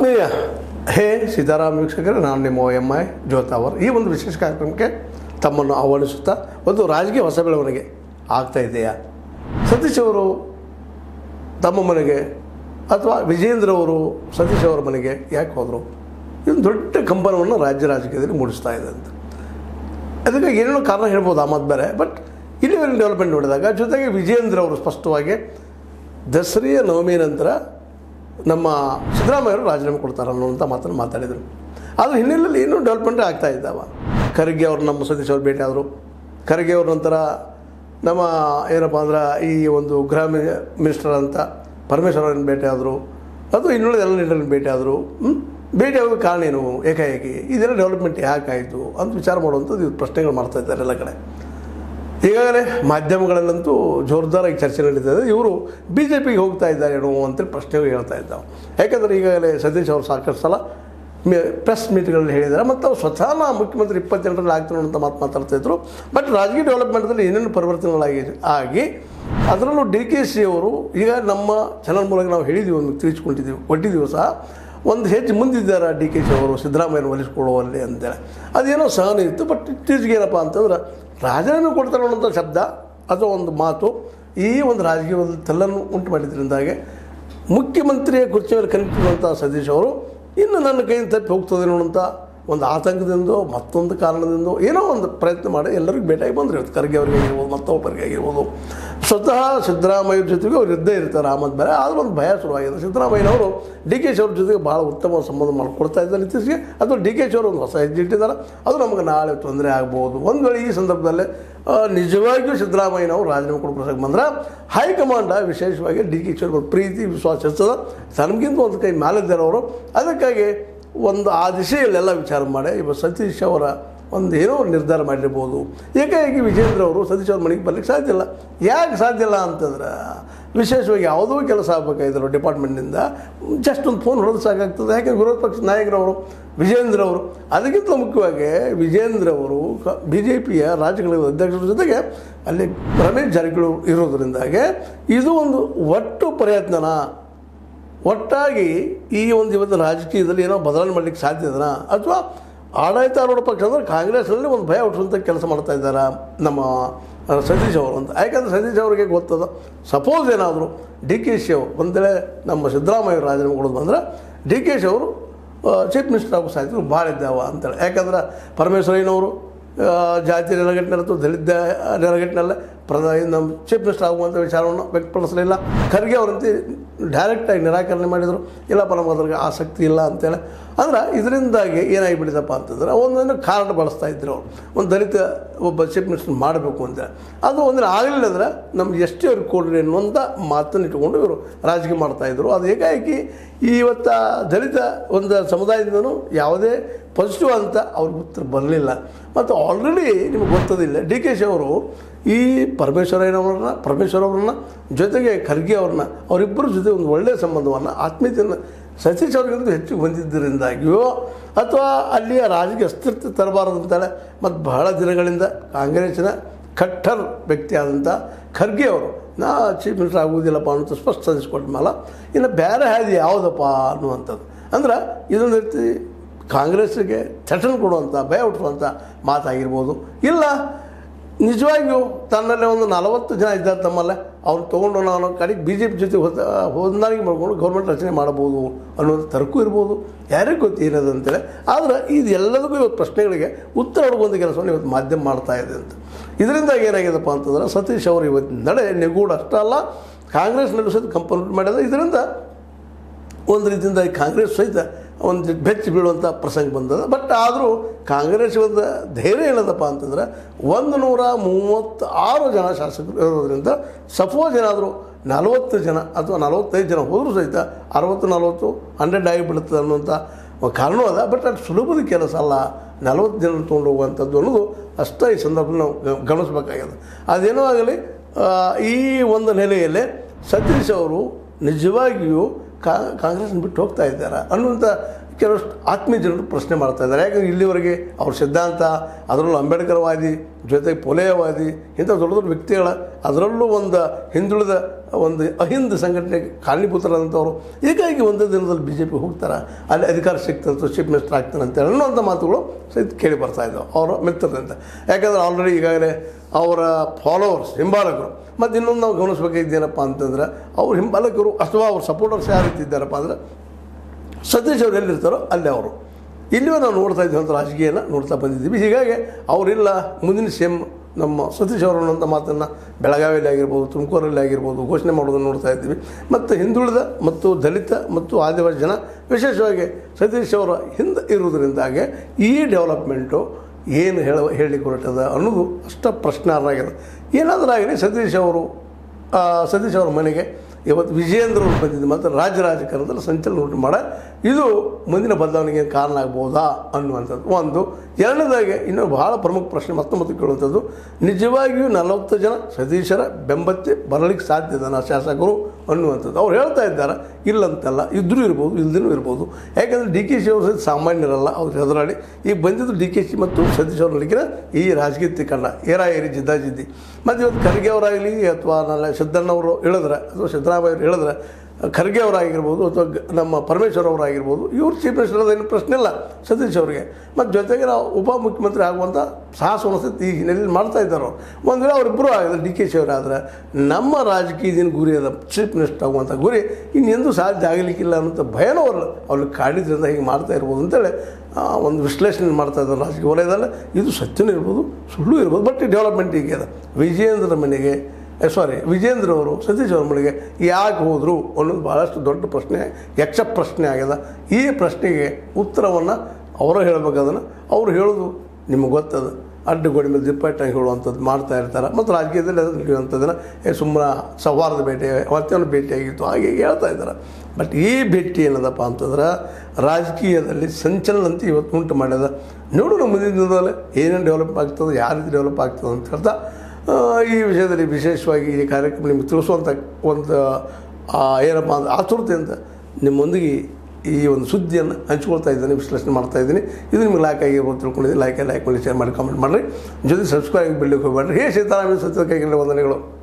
ಆತ್ಮೀಯ ಹೇ ಸೀತಾರಾಮ್ ವೀಕ್ಷಕರೇ ನಾನು ನಿಮ್ಮ ಒ ಎಮ್ ಐ ಜ್ಯೋತಾವರ್ ಈ ಒಂದು ವಿಶೇಷ ಕಾರ್ಯಕ್ರಮಕ್ಕೆ ತಮ್ಮನ್ನು ಆಹ್ವಾನಿಸುತ್ತಾ ಒಂದು ರಾಜಕೀಯ ಹೊಸ ಬೆಳವಣಿಗೆ ಆಗ್ತಾ ಇದೆಯಾ ಸತೀಶ್ ಅವರು ತಮ್ಮ ಮನೆಗೆ ಅಥವಾ ವಿಜೇಂದ್ರ ಅವರು ಸತೀಶ್ ಅವರ ಮನೆಗೆ ಯಾಕೆ ಹೋದರು ಇದು ದೊಡ್ಡ ಕಂಪನವನ್ನು ರಾಜ್ಯ ರಾಜಕೀಯದಲ್ಲಿ ಮೂಡಿಸ್ತಾ ಇದೆ ಅಂತ ಅದಕ್ಕೆ ಏನೇನೋ ಕಾರಣ ಹೇಳ್ಬೋದು ಆ ಮಾತು ಬೇರೆ ಬಟ್ ಇಲ್ಲಿವರೆಗೆ ಡೆವಲಪ್ಮೆಂಟ್ ನೋಡಿದಾಗ ಜೊತೆಗೆ ವಿಜೇಂದ್ರ ಅವರು ಸ್ಪಷ್ಟವಾಗಿ ದಸರೆಯ ನವಮಿ ನಂತರ ನಮ್ಮ ಸಿದ್ದರಾಮಯ್ಯವರು ರಾಜೀನಾಮೆ ಕೊಡ್ತಾರೆ ಅನ್ನುವಂಥ ಮಾತನ್ನು ಮಾತಾಡಿದರು ಆದರೆ ಹಿನ್ನೆಲೆಯಲ್ಲಿ ಇನ್ನೂ ಡೆವಲಪ್ಮೆಂಟ್ ಆಗ್ತಾ ಇದ್ದಾವ ಖರ್ಗೆ ಅವರು ನಮ್ಮ ಸತೀಶ್ ಅವರು ಭೇಟಿ ಆದರು ಖರ್ಗೆ ಅವ್ರ ನಂತರ ನಮ್ಮ ಏನಪ್ಪ ಅಂದ್ರೆ ಈ ಒಂದು ಗೃಹ ಮಿ- ಮಿನಿಸ್ಟರ್ ಅಂತ ಪರಮೇಶ್ವರ್ ಅವ್ರನ್ನ ಭೇಟಿ ಆದರು ಅದು ಇನ್ನುಳಿದ ಎಲ್ಲ ಲೀಡರ್ನ ಭೇಟಿ ಆದರು ಭೇಟಿ ಆಗೋದು ಕಾರಣ ಏನು ಏಕಾಏಕಿ ಇದೆಲ್ಲ ಡೆವಲಪ್ಮೆಂಟ್ ಯಾಕಾಯಿತು ಅಂತ ವಿಚಾರ ಮಾಡುವಂಥದ್ದು ಇವ್ರು ಪ್ರಶ್ನೆಗಳು ಮಾಡ್ತಾ ಇದ್ದಾರೆ ಎಲ್ಲ ಕಡೆ ಈಗಾಗಲೇ ಮಾಧ್ಯಮಗಳಲ್ಲಂತೂ ಜೋರ್ದಾರಾಗಿ ಚರ್ಚೆ ನಡೀತದೆ ಇವರು ಬಿ ಜೆ ಪಿಗೆ ಹೋಗ್ತಾ ಇದ್ದಾರೆ ಏನೋ ಅಂತೇಳಿ ಪ್ರಶ್ನೆಗಳು ಹೇಳ್ತಾ ಇದ್ದಾವೆ ಯಾಕಂದರೆ ಈಗಾಗಲೇ ಸತೀಶ್ ಅವರು ಸಾಕಷ್ಟು ಸಲ ಮೇ ಪ್ರೆಸ್ ಮೀಟ್ಗಳಲ್ಲಿ ಹೇಳಿದ್ದಾರೆ ಮತ್ತು ಅವ್ರು ಸ್ವತಃ ನಾ ಮುಖ್ಯಮಂತ್ರಿ ಇಪ್ಪತ್ತೆಂಟರಲ್ಲಿ ಆಗ್ತಾನೆ ಅಂತ ಮಾತು ಮಾತಾಡ್ತಾ ಇದ್ರು ಬಟ್ ರಾಜಕೀಯ ಡೆವಲಪ್ಮೆಂಟ್ದಲ್ಲಿ ಏನೇನು ಪರಿವರ್ತನೆಗಳಾಗಿ ಆಗಿ ಅದರಲ್ಲೂ ಡಿ ಕೆ ಸಿ ಅವರು ಈಗ ನಮ್ಮ ಚಾನಲ್ ಮೂಲಕ ನಾವು ಹೇಳಿದ್ದೀವಿ ಒಂದು ತಿಳಿಸ್ಕೊಂಡಿದ್ದೀವಿ ಕೊಟ್ಟಿದ್ದೀವಿ ಸಹ ಒಂದು ಹೆಜ್ಜೆ ಮುಂದಿದ್ದಾರೆ ಡಿ ಕೆ ಶಿ ಅವರು ಸಿದ್ದರಾಮಯ್ಯನ ಒಲಿಸ್ಕೊಳ್ಳುವಲ್ಲಿ ಅಂತೇಳಿ ಅದೇನೋ ಸಹನ ಇತ್ತು ಬಟ್ ಇತ್ತೀಚೆಗೆ ಏನಪ್ಪ ಅಂತಂದ್ರೆ ರಾಜೀನಾಮೆ ಕೊಡ್ತಾರೆ ಅನ್ನೋಂಥ ಶಬ್ದ ಅಥವಾ ಒಂದು ಮಾತು ಈ ಒಂದು ರಾಜಕೀಯದಲ್ಲಿ ತಲ್ಲನ್ನು ಉಂಟು ಮಾಡಿದ್ರಿಂದಾಗೆ ಮುಖ್ಯಮಂತ್ರಿಯ ಕುರ್ಚಿ ಮೇಲೆ ಕಲಿತಿರುವಂಥ ಸತೀಶ್ ಅವರು ಇನ್ನು ನನ್ನ ಕೈಯಿಂದ ತಪ್ಪಿ ಹೋಗ್ತದೆ ಅನ್ನೋಂಥ ಒಂದು ಆತಂಕದಿಂದ ಮತ್ತೊಂದು ಕಾರಣದಿಂದ ಏನೋ ಒಂದು ಪ್ರಯತ್ನ ಮಾಡಿ ಎಲ್ಲರಿಗೂ ಭೇಟಿಯಾಗಿ ಬಂದರು ಇವತ್ತು ಖರ್ಗೆ ಅವರಿಗೆ ಆಗಿರ್ಬೋದು ಮತ್ತೊಬ್ಬರಿಗೆ ಆಗಿರ್ಬೋದು ಸ್ವತಃ ಸಿದ್ದರಾಮಯ್ಯ ಜೊತೆಗೆ ಅವ್ರು ಇದ್ದೇ ಇರ್ತಾರೆ ಆ ಮತ್ತು ಬೇರೆ ಆದರೂ ಒಂದು ಭಯ ಶುರುವಾಗಿದೆ ಸಿದ್ದರಾಮಯ್ಯನವರು ಡಿ ಕೆ ಶಿ ಅವ್ರ ಜೊತೆಗೆ ಭಾಳ ಉತ್ತಮ ಸಂಬಂಧ ಮಾಡಿಕೊಡ್ತಾ ಇದ್ದಾರೆ ಇತ್ತೀಚೆಗೆ ಅಥವಾ ಡಿ ಕೆ ಶಿ ಅವರು ಒಂದು ಹೊಸ ಹೆಜ್ಜೆ ಇಟ್ಟಿದ್ದಾರೆ ಅದು ನಮಗೆ ನಾಳೆ ತೊಂದರೆ ಆಗ್ಬೋದು ಒಂದು ವೇಳೆ ಈ ಸಂದರ್ಭದಲ್ಲಿ ಆ, ನಿಜವಾಗಿಯೂ ಸಿದ್ದರಾಮಯ್ಯನವರು ರಾಜೀನಾಮೆ ಕೊಡೋ ಪ್ರಸಂಗ ಬಂದ್ರೆ ಹೈಕಮಾಂಡ ವಿಶೇಷವಾಗಿ ಡಿ ಕೆ ಶಿ ಅವ್ರ ಪ್ರೀತಿ ವಿಶ್ವಾಸ ಹೆಚ್ಚದ ನಮಗಿಂತ ಒಂದು ಕೈ ಮೇಲಿದ್ದಾರೆ ಅವರು ಅದಕ್ಕಾಗಿ ಒಂದು ಆ ದಿಶೆಯಲ್ಲೆಲ್ಲ ವಿಚಾರ ಮಾಡಿ ಇವ ಸತೀಶ್ ಅವರ ಒಂದು ಏನೋ ಒಂದು ನಿರ್ಧಾರ ಮಾಡಿರ್ಬೋದು ಏಕಾಏಕಿ ವಿಜೇಂದ್ರ ಅವರು ಸತೀಶ್ ಅವ್ರ ಮನೆಗೆ ಬರ್ಲಿಕ್ಕೆ ಸಾಧ್ಯ ಇಲ್ಲ ಯಾಕೆ ಸಾಧ್ಯ ಇಲ್ಲ ಅಂತಂದ್ರೆ ವಿಶೇಷವಾಗಿ ಯಾವುದೋ ಕೆಲಸ ಆಗಬೇಕಾಗಿದ್ರು ಡಿಪಾರ್ಟ್ಮೆಂಟ್ನಿಂದ ಜಸ್ಟ್ ಒಂದು ಫೋನ್ ಹೊಡೆದು ಸಾಕಾಗ್ತದೆ ಯಾಕೆ ವಿರೋಧ ಪಕ್ಷದ ನಾಯಕರವರು ವಿಜೇಂದ್ರ ಅವರು ಅದಕ್ಕಿಂತ ಮುಖ್ಯವಾಗಿ ವಿಜೇಂದ್ರ ಅವರು ಬಿ ಜೆ ಪಿಯ ರಾಜ್ಯಗಳ ಅಧ್ಯಕ್ಷರ ಜೊತೆಗೆ ಅಲ್ಲಿ ರಮೇಶ್ ಜಾರಕಿಹೊಳಿ ಇರೋದ್ರಿಂದಾಗೆ ಇದು ಒಂದು ಒಟ್ಟು ಪ್ರಯತ್ನನ ಒಟ್ಟಾಗಿ ಈ ಒಂದು ಇವತ್ತು ರಾಜಕೀಯದಲ್ಲಿ ಏನೋ ಬದಲಾವಣೆ ಮಾಡಲಿಕ್ಕೆ ಸಾಧ್ಯ ಇದೆನಾ ಅಥವಾ ಆಡಳಿತಾರೂಢ ಪಕ್ಷ ಅಂದರೆ ಕಾಂಗ್ರೆಸ್ನಲ್ಲಿ ಒಂದು ಭಯ ಹುಟ್ಟಿಸುವಂಥ ಕೆಲಸ ಮಾಡ್ತಾ ಇದ್ದಾರೆ ನಮ್ಮ ಆ, ಸತೀಶ್ ಅವರು ಅಂತ ಯಾಕಂದರೆ ಸತೀಶ್ ಅವರಿಗೆ ಗೊತ್ತದ ಸಪೋಸ್ ಏನಾದರೂ ಡಿ ಕೆ ಶಿ ಅವರು ಒಂದು ವೇಳೆ ನಮ್ಮ ಸಿದ್ದರಾಮಯ್ಯ ರಾಜೀನಾಮೆ ಕೊಡೋದು ಬಂದರೆ ಡಿ ಕೆ ಶಿ ಅವರು ಚೀಫ್ ಮಿನಿಸ್ಟರ್ ಆಗೋ ಸಾಧ್ಯತೆ ಭಾಳ ಇದ್ದಾವ ಅಂತೇಳಿ ಯಾಕಂದ್ರೆ ಪರಮೇಶ್ವರಯ್ಯನವರು ಆ, ಜಾತಿ ನೆಲಗಟ್ಟಿನಲ್ಲಿ ಅಥವಾ ದಲಿತ ನೆಲಗಟ್ಟಿನಲ್ಲೇ ಪ್ರಧಾನ ನಮ್ಮ ಚೀಫ್ ಮಿನಿಸ್ಟರ್ ಆಗುವಂಥ ವಿಚಾರವನ್ನು ವ್ಯಕ್ತಪಡಿಸಲಿಲ್ಲ ಖರ್ಗೆ ಅವರಂತೆ ಡೈರೆಕ್ಟಾಗಿ ನಿರಾಕರಣೆ ಮಾಡಿದರು ಇಲ್ಲಪ್ಪ ನಮ್ಗೆ ಅದ್ರಿಗೆ ಆಸಕ್ತಿ ಇಲ್ಲ ಅಂತೇಳಿ ಅಂದ್ರೆ ಇದರಿಂದಾಗಿ ಏನಾಗಿಬಿಟ್ಟಿದಪ್ಪ ಅಂತಂದ್ರೆ ಒಂದೊಂದು ಕಾರಣ ಬಳಸ್ತಾ ಇದ್ರು ಅವರು ಒಂದು ದಲಿತ ಒಬ್ಬ ಚೀಫ್ ಮಿನಿಸ್ಟರ್ ಮಾಡಬೇಕು ಅಂತೇಳಿ ಅದು ಒಂದಿನ ಆಗಲಿಲ್ಲ ಅಂದ್ರೆ ನಮ್ಗೆ ಎಷ್ಟೇ ಅವ್ರಿಗೆ ಕೊಡ್ರಿ ಅನ್ನುವಂಥ ಮಾತನ್ನು ಇಟ್ಕೊಂಡು ಇವರು ರಾಜಕೀಯ ಮಾಡ್ತಾಯಿದ್ರು ಅದು ಏಕಾಏಕಿ ಇವತ್ತು ದಲಿತ ಒಂದು ಸಮುದಾಯದಿಂದನೂ ಯಾವುದೇ ಪಾಸಿಟಿವ್ ಅಂತ ಅವ್ರಿಗೆ ಉತ್ತರ ಬರಲಿಲ್ಲ ಮತ್ತು ಆಲ್ರೆಡಿ ನಿಮಗೆ ಗೊತ್ತದಿಲ್ಲ ಡಿ ಕೆ ಶಿ ಅವರು ಈ ಪರಮೇಶ್ವರಯ್ಯನವ್ರನ್ನ ಪರಮೇಶ್ವರ್ ಅವ್ರನ್ನ ಜೊತೆಗೆ ಖರ್ಗೆ ಅವ್ರನ್ನ ಅವರಿಬ್ಬರ ಜೊತೆ ಒಂದು ಒಳ್ಳೆಯ ಸಂಬಂಧವನ್ನು ಆತ್ಮೀಯತೆಯನ್ನು ಸತೀಶ್ ಅವ್ರಿಗಿಂತ ಹೆಚ್ಚು ಹೊಂದಿದ್ದರಿಂದಾಗಿಯೋ ಅಥವಾ ಅಲ್ಲಿಯ ರಾಜಕೀಯ ಅಸ್ತಿತ್ವ ತರಬಾರದು ಅಂತೇಳಿ ಮತ್ತು ಬಹಳ ದಿನಗಳಿಂದ ಕಾಂಗ್ರೆಸ್ಸಿನ ಕಟ್ಟರ್ ವ್ಯಕ್ತಿ ಆದಂಥ ಖರ್ಗೆ ಅವರು ನಾ ಚೀಫ್ ಮಿನಿಸ್ಟರ್ ಆಗುವುದಿಲ್ಲಪ್ಪ ಅನ್ನೋದು ಸ್ಪಷ್ಟ ಸಲ್ಲಿಸ್ಕೊಟ್ಟ ಮೇಲೆ ಇನ್ನು ಬೇರೆ ಹಾದಿ ಯಾವುದಪ್ಪ ಅನ್ನುವಂಥದ್ದು ಅಂದ್ರೆ ಇದೊಂದು ರೀತಿ ಕಾಂಗ್ರೆಸ್ಸಿಗೆ ಥಟನ್ ಕೊಡುವಂಥ ಭಯ ಹುಟ್ಟುವಂಥ ಮಾತಾಗಿರ್ಬೋದು ಇಲ್ಲ ನಿಜವಾಗಿಯೂ ತನ್ನಲ್ಲೇ ಒಂದು ನಲವತ್ತು ಜನ ಇದ್ದಾರೆ ತಮ್ಮಲ್ಲೇ ಅವ್ರು ತೊಗೊಂಡು ನಾನು ಕಡೆಗೆ ಬಿ ಜೆ ಪಿ ಜೊತೆ ಹೊಸ ಹೊಂದಾಣಿಕೆ ಮಾಡ್ಕೊಂಡು ಗೌರ್ಮೆಂಟ್ ರಚನೆ ಮಾಡ್ಬೋದು ಅನ್ನೋದು ತರ್ಕು ಇರ್ಬೋದು ಯಾರಿಗೂ ಗೊತ್ತಿರೋದು ಅಂತೇಳಿ ಆದರೆ ಇದು ಎಲ್ಲದಕ್ಕೂ ಇವತ್ತು ಪ್ರಶ್ನೆಗಳಿಗೆ ಉತ್ತರ ಹುಡುಕುವಂಥ ಕೆಲಸವನ್ನು ಇವತ್ತು ಮಾಧ್ಯಮ ಮಾಡ್ತಾ ಇದೆ ಅಂತ ಇದರಿಂದ ಏನಾಗಿದೆಪ್ಪ ಅಂತಂದ್ರೆ ಸತೀಶ್ ಅವರು ಇವತ್ತಿನ ನಡೆ ನಿಗೂಢ ಅಷ್ಟೇ ಅಲ್ಲ ಕಾಂಗ್ರೆಸ್ನಲ್ಲೂ ಸಹಿತ ಕಂಪನಿ ಮಾಡಿದ ಇದರಿಂದ ಒಂದು ರೀತಿಯಿಂದ ಈ ಕಾಂಗ್ರೆಸ್ ಸಹಿತ ಒಂದು ಬೆಚ್ಚಿ ಬೀಳುವಂಥ ಪ್ರಸಂಗ ಬಂದದ ಬಟ್ ಆದರೂ ಕಾಂಗ್ರೆಸ್ ಒಂದು ಧೈರ್ಯ ಏನದಪ್ಪ ಅಂತಂದ್ರೆ ಒಂದು ನೂರ ಮೂವತ್ತಾರು ಜನ ಶಾಸಕರು ಇರೋದ್ರಿಂದ ಸಪೋಸ್ ಏನಾದರೂ ನಲವತ್ತು ಜನ ಅಥವಾ ನಲವತ್ತೈದು ಜನ ಹೋದರೂ ಸಹಿತ ಅರವತ್ತು ನಲವತ್ತು ಹಂಡ್ರೆಡ್ ಆಗಿಬಿಡುತ್ತದೆ ಅನ್ನುವಂಥ ಒಂದು ಕಾರಣವೂ ಅದ ಬಟ್ ಅದು ಸುಲಭದ ಕೆಲಸ ಅಲ್ಲ ನಲವತ್ತು ಜನ ತೊಗೊಂಡು ಹೋಗುವಂಥದ್ದು ಅನ್ನೋದು ಅಷ್ಟೇ ಈ ಸಂದರ್ಭದಲ್ಲಿ ನಾವು ಗ- ಗಮನಿಸಬೇಕಾಗಿದೆ ಅದೇನೋ ಆಗಲಿ ಆ, ಈ ಒಂದು ನೆಲೆಯಲ್ಲಿ ಸತೀಶ್ ಅವರು ನಿಜವಾಗಿಯೂ ಕಾ ಕಾಂಗ್ರೆಸ್ನ ಬಿಟ್ಟು ಹೋಗ್ತಾ ಇದ್ದಾರೆ ಅನ್ನುವಂಥ ಕೆಲವಷ್ಟು ಆತ್ಮೀಯ ಜನರು ಪ್ರಶ್ನೆ ಮಾಡ್ತಾ ಇದ್ದಾರೆ ಯಾಕಂದ್ರೆ ಇಲ್ಲಿವರೆಗೆ ಅವ್ರ ಸಿದ್ಧಾಂತ ಅದರಲ್ಲೂ ಅಂಬೇಡ್ಕರ್ವಾದಿ ಜೊತೆಗೆ ಪೊಲೆಯವಾದಿ ಇಂಥ ದೊಡ್ಡ ದೊಡ್ಡ ವ್ಯಕ್ತಿಗಳ ಅದರಲ್ಲೂ ಒಂದು ಹಿಂದುಳಿದ ಒಂದು ಅಹಿಂದ ಸಂಘಟನೆಗೆ ಕಾರಣೀಭೂತರಾದಂಥವ್ರು ಹೀಗಾಗಿ ಒಂದೇ ದಿನದಲ್ಲಿ ಬಿ ಜೆ ಪಿ ಹೋಗ್ತಾರೆ ಅಲ್ಲಿ ಅಧಿಕಾರ ಸಿಗ್ತದೆ ಚೀಫ್ ಮಿನಿಸ್ಟರ್ ಆಗ್ತಾನೆ ಅಂತ ಅನ್ನುವಂಥ ಮಾತುಗಳು ಸಹಿತ ಕೇಳಿ ಬರ್ತಾ ಇದ್ದಾವೆ ಅವರ ಮಿತ್ರದಂತೆ ಯಾಕಂದ್ರೆ ಆಲ್ರೆಡಿ ಈಗಾಗಲೇ ಅವರ ಫಾಲೋವರ್ಸ್ ಹಿಂಬಾಲಕರು ಮತ್ತು ಇನ್ನೊಂದು ನಾವು ಗಮನಿಸ್ಬೇಕಾಗಿದ್ದೇನಪ್ಪ ಅಂತಂದ್ರೆ ಅವ್ರ ಹಿಂಬಾಲಕರು ಅಥವಾ ಅವ್ರ ಸಪೋರ್ಟರ್ಸ್ ಯಾವ ರೀತಿ ಇದ್ದಾರಪ್ಪ ಅಂದ್ರೆ ಸತೀಶ್ ಅವ್ರು ಎಲ್ಲಿರ್ತಾರೋ ಅಲ್ಲಿ ಅವರು ಇಲ್ಲಿಯೂ ನಾವು ನೋಡ್ತಾ ಇದ್ದೀವಿ ಅಂತ ರಾಜಕೀಯನ ನೋಡ್ತಾ ಬಂದಿದ್ದೀವಿ ಹೀಗಾಗಿ ಅವರಿಲ್ಲ ಮುಂದಿನ ಸೇಮ್ ನಮ್ಮ ಸತೀಶ್ ಅವರು ಅನ್ನೋಂಥ ಮಾತನ್ನು ಬೆಳಗಾವಿಯಲ್ಲಿ ಆಗಿರ್ಬೋದು ತುಮಕೂರಲ್ಲಿ ಆಗಿರ್ಬೋದು ಘೋಷಣೆ ಮಾಡೋದನ್ನು ನೋಡ್ತಾ ಇದ್ದೀವಿ ಮತ್ತು ಹಿಂದುಳಿದ ಮತ್ತು ದಲಿತ ಮತ್ತು ಆದಿವಾಸಿ ಜನ ವಿಶೇಷವಾಗಿ ಸತೀಶ್ ಅವರ ಹಿಂದೆ ಇರುವುದರಿಂದಾಗಿ ಈ ಡೆವಲಪ್ಮೆಂಟು ಏನು ಹೇಳ ಹೇಳಲಿಕ್ಕೆ ಹೊರಟದ ಅನ್ನೋದು ಅಷ್ಟ ಪ್ರಶ್ನಾರ್ಹ ಆಗಿದೆ ಏನಾದರೂ ಆಗಲಿ ಸತೀಶ್ ಅವರು ಆ, ಸತೀಶ್ ಅವ್ರ ಮನೆಗೆ ಇವತ್ತು ವಿಜಯೇಂದ್ರ ಅವರು ಬಂದಿದ್ದು ಮತ್ತು ರಾಜ್ಯ ರಾಜಕಾರಣದಲ್ಲಿ ಸಂಚಲನ ಉಂಟು ಮಾಡ ಇದು ಮುಂದಿನ ಬದಲಾವಣೆಗೆ ಕಾರಣ ಆಗ್ಬೋದಾ ಅನ್ನುವಂಥದ್ದು ಒಂದು ಎರಡನೇದಾಗಿ ಇನ್ನೂ ಬಹಳ ಪ್ರಮುಖ ಪ್ರಶ್ನೆ ಮತ್ತೆ ಮತ್ತೆ ಕೇಳುವಂಥದ್ದು ನಿಜವಾಗಿಯೂ ನಲವತ್ತು ಜನ ಸತೀಶರ ಬೆಂಬತ್ತಿ ಬರಲಿಕ್ಕೆ ಸಾಧ್ಯ ಇದನ್ನ ಶಾಸಕರು ಅನ್ನುವಂಥದ್ದು ಅವ್ರು ಹೇಳ್ತಾ ಇದ್ದಾರೆ ಇಲ್ಲಂತಲ್ಲ ಇದ್ರೂ ಇರ್ಬೋದು ಇಲ್ದಿನೂ ಇರ್ಬೋದು ಯಾಕಂದರೆ ಡಿ ಕೆ ಶಿ ಅವರು ಸಹಿತ ಸಾಮಾನ್ಯರಲ್ಲ ಅವ್ರು ಹೆದರಾಡಿ ಈಗ ಬಂದಿದ್ದು ಡಿ ಕೆ ಶಿ ಮತ್ತು ಸತೀಶ್ ಅವ್ರ ನಡುವಿನ ಈ ರಾಜಕೀಯ ತಿಕ್ಕಂಡ ಏರಾ ಏರಿ ಜಿದ್ದಾಜಿದ್ದಿ ಮತ್ತು ಇವತ್ತು ಖರ್ಗೆ ಅವರಾಗಲಿ ಅಥವಾ ನನ್ನ ಸಿದ್ದಣ್ಣವರು ಹೇಳಿದ್ರೆ ಅಥವಾ ಸಿದ್ದರಾಮಯ್ಯ ಅವರು ಹೇಳಿದ್ರೆ ಖರ್ಗೆ ಅವರಾಗಿರ್ಬೋದು ಅಥವಾ ಗ- ನಮ್ಮ ಪರಮೇಶ್ವರ್ ಅವರಾಗಿರ್ಬೋದು ಇವ್ರು ಚೀಫ್ ಮಿನಿಸ್ಟರ್ ಏನು ಪ್ರಶ್ನೆ ಇಲ್ಲ ಸತೀಶ್ ಅವರಿಗೆ ಮತ್ತು ಜೊತೆಗೆ ನಾವು ಉಪಮುಖ್ಯಮಂತ್ರಿ ಆಗುವಂಥ ಸಾಹಸವನ್ನು ಸಹಿತ ಈ ಹಿನ್ನೆಲೆಯಲ್ಲಿ ಮಾಡ್ತಾ ಇದ್ದಾರೆ ಅವ್ರು ಒಂದು ವೇಳೆ ಅವರಿಬ್ಬರು ಆಗಿದ್ರೆ ಡಿ ಕೆ ಶಿ ಅವರಾದ್ರೆ ನಮ್ಮ ರಾಜಕೀಯದ ಗುರಿ ಅದ ಚೀಫ್ ಮಿನಿಸ್ಟರ್ ಆಗುವಂಥ ಗುರಿ ಇನ್ನೆಂದೂ ಸಾಧ್ಯ ಆಗಲಿಕ್ಕಿಲ್ಲ ಅನ್ನೋಂಥ ಭಯನೂ ಅವರು ಅವ್ರಿಗೆ ಕಾಡಿದ್ರಿಂದ ಹೀಗೆ ಮಾಡ್ತಾ ಇರ್ಬೋದು ಅಂತೇಳಿ ಆ, ಒಂದು ವಿಶ್ಲೇಷಣೆ ಮಾಡ್ತಾ ಇದ್ದಾರೆ ರಾಜಕೀಯ ವಲಯದಲ್ಲಿ ಇದು ಸತ್ಯನೂ ಇರ್ಬೋದು ಸುಳ್ಳು ಇರ್ಬೋದು ಬಟ್ ಡೆವಲಪ್ಮೆಂಟ್ ಹೀಗೆ ಅದ ವಿಜಯೇಂದ್ರ ಮನೆಗೆ ಸಾರಿ ವಿಜೇಂದ್ರ ಅವರು ಸತೀಶ್ ಅವ್ರ ಮನೆಗೆ ಯಾಕೆ ಹೋದರು ಅನ್ನೋದು ಭಾಳಷ್ಟು ದೊಡ್ಡ ಪ್ರಶ್ನೆ ಯಕ್ಷ ಪ್ರಶ್ನೆ ಆಗ್ಯದ ಈ ಪ್ರಶ್ನೆಗೆ ಉತ್ತರವನ್ನು ಅವರು ಹೇಳ್ಬೇಕದನ್ನು ಅವ್ರು ಹೇಳೋದು ನಿಮಗೆ ಗೊತ್ತದ ಅಡ್ಡ ಗೋಡೆ ಮೇಲೆ ದಿಪ್ಪಾಟಾಗಿ ಹೇಳುವಂಥದ್ದು ಮಾಡ್ತಾ ಇರ್ತಾರೆ ಮತ್ತು ರಾಜಕೀಯದಲ್ಲಿ ಅದು ನಡೆಯುವಂಥದ್ದನ್ನು ಏ ಸುಮ್ಮನೆ ಸೌಹಾರ್ದ ಭೇಟಿ ಮತ್ತೇನು ಭೇಟಿಯಾಗಿತ್ತು ಹಾಗೆ ಹೀಗೆ ಹೇಳ್ತಾ ಇದ್ದಾರೆ ಬಟ್ ಈ ಭೇಟಿ ಏನದಪ್ಪ ಅಂತಂದ್ರೆ ರಾಜಕೀಯದಲ್ಲಿ ಸಂಚಲನ ಅಂತ ಇವತ್ತು ಉಂಟು ಮಾಡ್ಯದ ನೋಡೋಣ ಮುಂದಿನ ದಿನದಲ್ಲಿ ಏನೇನು ಡೆವಲಪ್ ಆಗ್ತದೆ ಯಾವ ರೀತಿ ಡೆವಲಪ್ ಆಗ್ತದೆ ಅಂತ ಹೇಳ್ತಾ ಆ, ಈ ವಿಷಯದಲ್ಲಿ ವಿಶೇಷವಾಗಿ ಈ ಕಾರ್ಯಕ್ರಮ ನಿಮಗೆ ತಿಳಿಸುವಂಥ ಒಂದು ಆ, ಏನಪ್ಪ ಅಂದ್ರೆ ಆತುರತೆಯಿಂದ ನಿಮ್ಮೊಂದಿಗೆ ಈ ಒಂದು ಸುದ್ದಿಯನ್ನು ಹಂಚ್ಕೊಳ್ತಾ ಇದ್ದೀನಿ ವಿಶ್ಲೇಷಣೆ ಮಾಡ್ತಾ ಇದ್ದೀನಿ ಇದು ನಿಮ್ಗೆ ಲೈಕ್ ಆಗಿರ್ಬೋದು ತಿಳ್ಕೊಂಡಿದ್ದೀನಿ ಲೈಕ್ ಲೈಕ್ ಮಾಡಿ ಶೇರ್ ಮಾಡಿ ಕಾಮೆಂಟ್ ಮಾಡಿರಿ ಜೊತೆ ಸಬ್ಸ್ಕ್ರೈಬ್ ಬಿಡ್ಲಿಕ್ಕೆ ಹೋಗ್ಬೇಡ್ರಿ ಹೇ ಸೀತಾರಾಮ ಸತ್ಯ ಕೈಗಿಲ್ಲ ವಂದನೆಗಳು